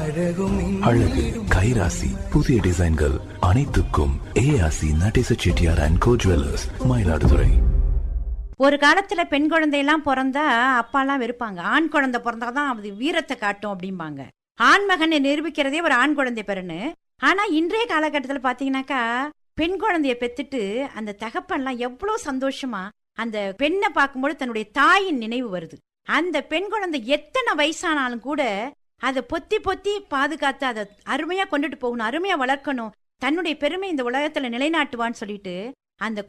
அழகு கைராசி புதிய டிசைன்கள் அனைத்துக்கும் ARC Natesa Chettiar and co jewellers Mayiladuthurai ஒரு காலத்துல பெண் குழந்தையெல்லாம் பிறந்தா அப்பாலாம் வெறுப்பாங்க ஆண் குழந்தை பிறந்தாதான் அது வீரத்தை காட்டும் அப்படிம்பாங்க ஆண் மகனை நிரூபிக்கிறதே ஒரு ஆண் குழந்தை பெறனு ஆனா இன்றைய காலகட்டத்துல பாத்தீங்கன்னாக்கா பெண் குழந்தைய பெத்துட்டு அந்த தகப்பன்லாம் எவ்வளவு சந்தோஷமா அந்த பெண்ணை பார்க்கும்போது தன்னுடைய தாயின் நினைவு வருது அந்த பெண் குழந்தை எத்தனை வயசானாலும் கூட அதை பொத்தி பொத்தி பாதுகாத்து அதை அருமையா கொண்டுட்டு போகணும் அருமையா வளர்க்கணும் தன்னுடைய பெருமை இந்த உலகத்துல நிலைநாட்டுவான்னு சொல்லிட்டு அந்த